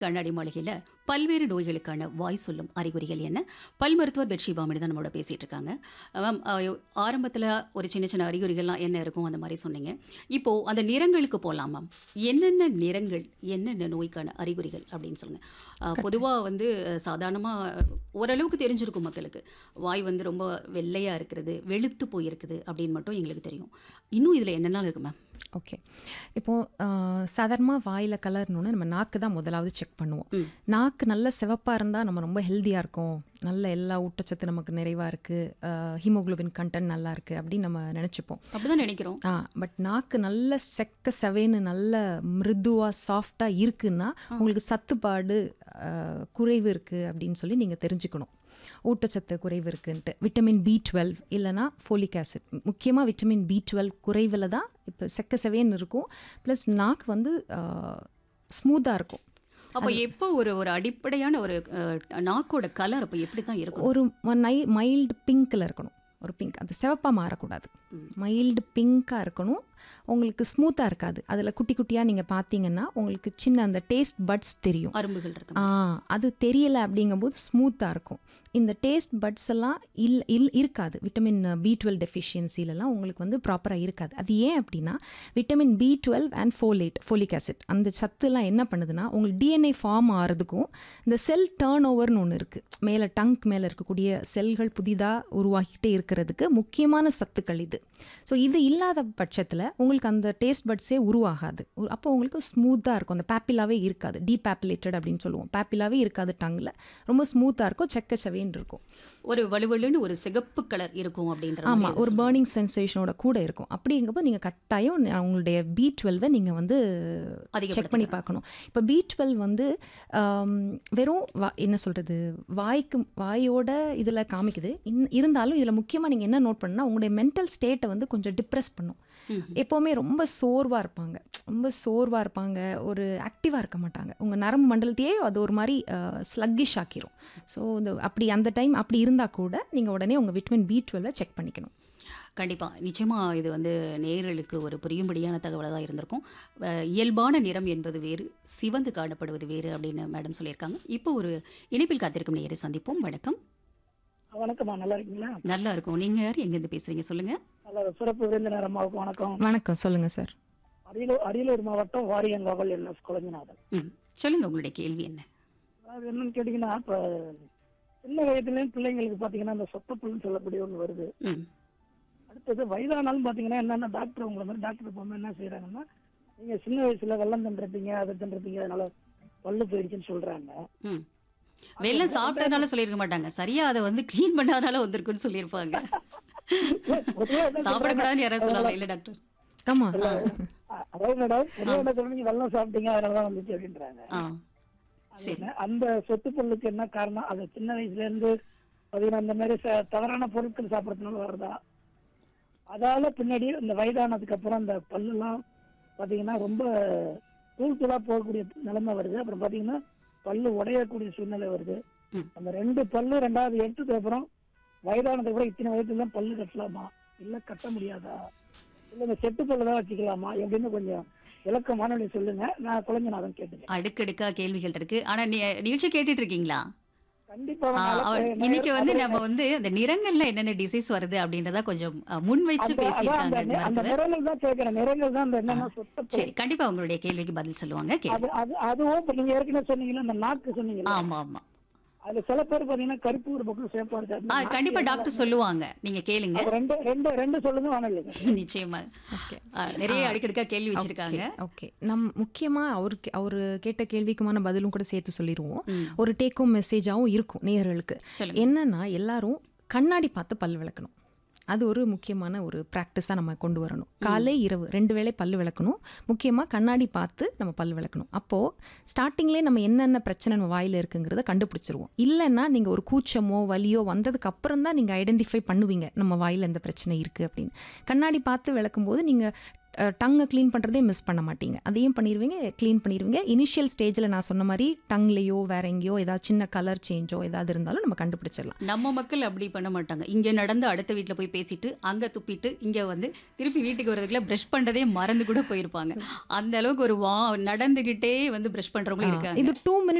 கண்ணாடி மாளிகையில் பல்வேறு நோய்களுக்கான வாய் சொல்லும் அறிகுறிகள் என்ன பல் மருத்துவர் பெட்ஷி பாமணி தான் நம்மளோட பேசிட்டு இருக்காங்க மேம் ஆரம்பத்தில் ஒரு சின்ன சின்ன அறிகுறிகள்லாம் என்ன இருக்கும் அந்த மாதிரி சொன்னீங்க இப்போ அந்த நிறங்களுக்கு போகலாம் மேம் என்னென்ன நிறங்கள் என்னென்ன நோய்க்கான அறிகுறிகள் அப்படின்னு சொல்லுங்க பொதுவாக வந்து சாதாரணமாக ஓரளவுக்கு தெரிஞ்சிருக்கும் மக்களுக்கு வாய் வந்து ரொம்ப வெள்ளையாக இருக்கிறது வெளுத்து போயிருக்குது அப்படின்னு மட்டும் எங்களுக்கு தெரியும் இன்னும் இதில் என்னென்ன இருக்கு மேம் ஓகே இப்போது சாதாரணமாக வாயில் கலர்னோன்னு நம்ம நாக்கு தான் முதலாவது செக் பண்ணுவோம் ம். நாக்கு நல்ல சிவப்பாக இருந்தால் நம்ம ரொம்ப ஹெல்த்தியாக இருக்கோம் நல்ல எல்லா ஊட்டச்சத்து நமக்கு நிறைவாக இருக்குது ஹீமோகுளோபின் கண்டென்ட் நல்லா இருக்குது அப்படின்னு நம்ம நினச்சிப்போம் அப்படிதான் நினைக்கிறோம் ஆ பட் நாக்கு நல்ல செக்க செவேன்னு நல்ல மிருதுவாக சாஃப்டாக இருக்குன்னா உங்களுக்கு சத்துப்பாடு ஆ, குறைவு இருக்குது அப்படின்னு சொல்லி நீங்கள் தெரிஞ்சுக்கணும் ஊட்டச்சத்து குறைவு இருக்குன்ட்டு விட்டமின் பி டுவெல் இல்லைனா ஃபோலிக் ஆசிட் முக்கியமாக விட்டமின் பி டுவெல் குறைவில் தான் இப்போ செக்க செவேன்னு இருக்கும் ப்ளஸ் நாக்கு வந்து ஸ்மூத்தாக இருக்கும் அப்போ எப்போ ஒரு ஒரு அடிப்படையான ஒரு அஹ், நாக்கோட கலர் அப்போ எப்படி தான் இருக்கும் ஒரு நை மைல்டு பிங்க்கில் இருக்கணும் ஒரு பிங்க் அது சிவப்பாக மாறக்கூடாது மைல்டு பிங்க்காக இருக்கணும் உங்களுக்கு ஸ்மூத்தாக இருக்காது அதில் குட்டி குட்டியாக நீங்கள் பார்த்தீங்கன்னா உங்களுக்கு சின்ன அந்த டேஸ்ட் பட்ஸ் தெரியும் அரும்புகள் இருக்கு ஆ அது தெரியல அப்படிங்கும்போது ஸ்மூத்தாக இருக்கும் இந்த டேஸ்ட் பட்ஸ் எல்லாம் இல் இல் இருக்காது விட்டமின் பி டுவெல் டெஃபிஷியன்சிலலாம் உங்களுக்கு வந்து ப்ராப்பராக இருக்காது அது ஏன் அப்படின்னா vitamin B twelve and folate folic acid அந்த சத்துலாம் என்ன பண்ணுதுன்னா உங்களுக்கு டிஎன்ஏ ஃபார்ம் ஆகிறதுக்கும் இந்த செல் டேர்ன் ஓவர்னு ஒன்று இருக்குது மேலே டங்க் மேலே இருக்கக்கூடிய செல்கள் புதிதாக உருவாகிட்டே இருக்கிறதுக்கு முக்கியமான சத்துக்கள் இது ஸோ இது இல்லாத பட்சத்தில் உங்களுக்கு அந்த டேஸ்ட் பட்ஸே உருவாகாது உ- அப்போ உங்களுக்கு ஸ்மூத்தாக இருக்கும் அந்த பேப்பிலாவே இருக்காது டீபேப்பிலேட்டட் அப்படின்னு சொல்லுவோம் பேப்பிலாவே இருக்காது டங்கில் ரொம்ப ஸ்மூத்தாக இருக்கும் செக்க செவேன்னு இருக்கும் ஒரு வலுவலுன்னு ஒரு சிகப்பு கலர் இருக்கும் அப்படின்ற மாதிரி ஆமாம் அது ஒரு பேர்னிங் சென்சேஷனோட கூட இருக்கும் அப்படிங்கப்போ நீங்கள் கட்டாயம் ந- உங்களுடைய பி டுவெல்வை நீங்கள் வந்து செக் பண்ணி பார்க்கணும் இப்போ பி டுவெல் வந்து ஆம், வெறும் வா- என்ன சொல்கிறது வாய்க்கு வாயோட இதில் காமிக்குது இன் இருந்தாலும் இதில் முக்கியமாக நீங்கள் என்ன நோட் பண்ணால் உங்களுடைய மென்டல் ஸ்டேட்டை வந்து கொஞ்சம் டிப்ரெஸ் பண்ணும் எப்போவுமே ரொம்ப சோர்வாக இருப்பாங்க ரொம்ப சோர்வாக இருப்பாங்க ஒரு ஆக்டிவாக இருக்க மாட்டாங்க உங்கள் நரம்பு மண்டலத்தையே அது ஒரு மாதிரி ஸ்லக்கிஷ் ஆக்கிரும் ஸோ இந்த அப்படி அந்த டைம் அப்படி இருந்தால் கூட நீங்கள் உடனே உங்கள் விட்டமின் பி டுவெல்வை செக் பண்ணிக்கணும் கண்டிப்பா நிச்சயமா இது வந்து நேயர்களுக்கு ஒரு புரியும்படியான தகவலாக தான் இருந்திருக்கும் அஹ், இயல்பான நிறம் என்பது வேறு சிவந்து காணப்படுவது வேறு அப்படின்னு மேடம் சொல்லியிருக்காங்க இப்போ ஒரு இணைப்பில் காத்திருக்கும் நேயரை சந்திப்போம் வணக்கம் வணக்கம்மா நல்லா இருக்கீங்களா நல்லா இருக்கும் நீங்க யார் எங்கேருந்து பேசுறீங்க சொல்லுங்க நல்ல சிறப்பு விருந்தினர் அம்மாவுக்கு வணக்கம் வணக்கம் சொல்லுங்கள் சார் அரியலூர் அரியலூர் மாவட்டம் வாரியங்கோவல் என் எஸ் குழஞ்சிநாதன் ம் சொல்லுங்க உங்களுடைய கேள்வி என்ன அதாவது என்னன்னு கேட்டீங்கன்னா இப்ப சின்ன வயதுலயும் பிள்ளைங்களுக்கு பாத்தீங்கன்னா இந்த சொத்தப்புல்னு சொல்லக்கூடிய ஒண்ணு வருது ம் அடுத்தது வயதானாலும் பாத்தீங்கன்னா என்னன்னா டாக்டர் உங்களை மாதிரி டாக்டர் போகும்போது என்ன செய்யறாங்கன்னா நீங்க சின்ன வயசுல வெள்ளம் தின்றுப்பீங்க அதை தின்றுப்பீங்க அதனால பல்லு போயிடுச்சுன்னு சொல்றாங்க ம் வெள்ளம் சாப்பிட்டதுனால சொல்லியிருக்க மாட்டாங்க சரியா அதை வந்து க்ளீன் பண்ணாதனால வந்திருக்குன்னு சொல்லியிருப்பாங்க பொதுவா என்ன சாப்பிடக்கூடாதுன்னு யாராவது சொல்லுவாங்க இல்ல டாக்டர் ஆமாம் அ- அதாவது மேடம் பொதுவா என்ன சொல்றீங்க நீங்க வெள்ளம் சாப்பிட்டீங்க அதனாலதான் வந்துச்சு அப்படின்றாங்க ஆ சரி என்ன, அந்த சொத்து பொருளுக்கு என்ன காரணம் அது சின்ன வயசுல இருந்து பாத்தீங்கன்னா இந்த மாதிரி ச- தவறான பொருட்கள் சாப்பிடறதுனால வருதா அதால பின்னாடி இந்த வயதானதுக்கு அப்புறம் அந்த பல்லுலாம் பாத்தீங்கன்னா ரொம்ப தூள் தூளா போகக்கூடிய நிலைமை வருது அப்புறம் பாத்தீங்கன்னா பல்லு உடையக்கூடிய சூழ்நிலை வருது ம். அந்த ரெண்டு பல்லு ரெண்டாவது எடுத்ததுக்கு அப்புறம் வயதானதுக்கு அப்புறம் இத்தனை வயசுல தான் பல்லு கட்டலாமா இல்ல கட்ட முடியாதா இல்ல இந்த செட்டு பல்லு தான் வச்சுக்கலாமா எப்படின்னு கொஞ்சம் விளக்கமான வழி சொல்லுங்க நான் குழந்தைநாதன் கேட்டுக்கேன் அடுக்கடுக்கா கேள்விகள் இருக்கு ஆனா நீ நிகழ்ச்சி கேட்டுட்டு இருக்கீங்களா கண்டிப்பா ஆ, நான் அவ- நான் இன்னைக்கு வந்து அது- நம்ம வந்து அந்த நிறங்கள்ல என்னென்ன டிசைஸ் வருது அப்படின்றத கொஞ்சம் அ, முன் வச்சு அந்த- அதான் அந்த பேசியிருக்காங்க நி- அந்த மருத்துவர் நிறங்கள் தான் கேட்கிறேன் நிறங்கள் தான் அந்த என்னென்ன சுத்த சரி கண்டிப்பா உங்களுடைய கேள்விக்கு பதில் சொல்லுவாங்க கேள்வி அது அது அதுவும் இப்ப நீங்க ஏற்கனவே சொன்னீங்கல்ல அந்த நாக்கு சொன்னீங்கல்ல ஆமா ஆமா அதுல சில பேர் பாத்தீங்கன்னா கருப்பு ஒரு பக்கம் சேப்பா ஆ இருக்காது கண்டிப்பா டாக்டர் சொல்லுவாங்க நீங்க கேளுங்க அது ரெண்டு ரெண்டு ரெண்டு சொல்லுங்க வேணும் இல்லைங்க நிச்சயமா ஓகே ஆ, நிறைய அடுக்கடுக்கா கேள்வி வச்சிருக்காங்க ஓகே நம் முக்கியமாக அவருக்கு அவர் கேட்ட கேள்விக்குமான பதிலும் கூட சேர்த்து சொல்லிடுவோம் ம். ஒரு டேக்கும் மெசேஜாகவும் இருக்கும் நேயர்களுக்கு சொல்லுங்க என்னன்னா எல்லாரும் கண்ணாடி பார்த்து பல் விளக்கணும் அது ஒரு முக்கியமான ஒரு ப்ராக்டிஸாக நம்ம கொண்டு வரணும் காலை இரவு ரெண்டு வேளை பல் விளக்கணும் முக்கியமாக கண்ணாடி பார்த்து நம்ம பல் விளக்கணும் அப்போது ஸ்டார்டிங்லேயே நம்ம என்னென்ன பிரச்சனை நம்ம வாயில் இருக்குங்கிறத கண்டுபிடிச்சிருவோம் இல்லைன்னா நீங்கள் ஒரு கூச்சமோ வலியோ வந்ததுக்கு அப்புறம் தான் நீங்கள் ஐடென்டிஃபை பண்ணுவீங்க நம்ம வாயில் இந்த பிரச்சனை இருக்குது அப்படின்னு கண்ணாடி பார்த்து விளக்கும்போது நீங்கள் டங்கை க்ளீன் பண்ணுறதே மிஸ் பண்ண மாட்டீங்க அதையும் பண்ணிடுவீங்க க்ளீன் பண்ணிடுவீங்க இனிஷியல் ஸ்டேஜில் நான் சொன்ன மாதிரி டங்லேயோ வேற எங்கேயோ ஏதாவது சின்ன கலர் சேஞ்சோ ஏதாவது இருந்தாலும் நம்ம கண்டுபிடிச்சிடலாம் நம்ம மக்கள் அப்படி பண்ண மாட்டாங்க இங்க நடந்து அடுத்த வீட்ல போய் பேசிட்டு அங்க துப்பிட்டு இங்க வந்து திருப்பி வீட்டுக்கு வரதுக்குள்ள பிரஷ் பண்றதே மறந்து கூட போயிருப்பாங்க அந்த அளவுக்கு ஒரு வா நடந்துகிட்டே வந்து பிரஷ் பண்றவங்களும் இருக்காங்க இது டூ மினிட்ஸ்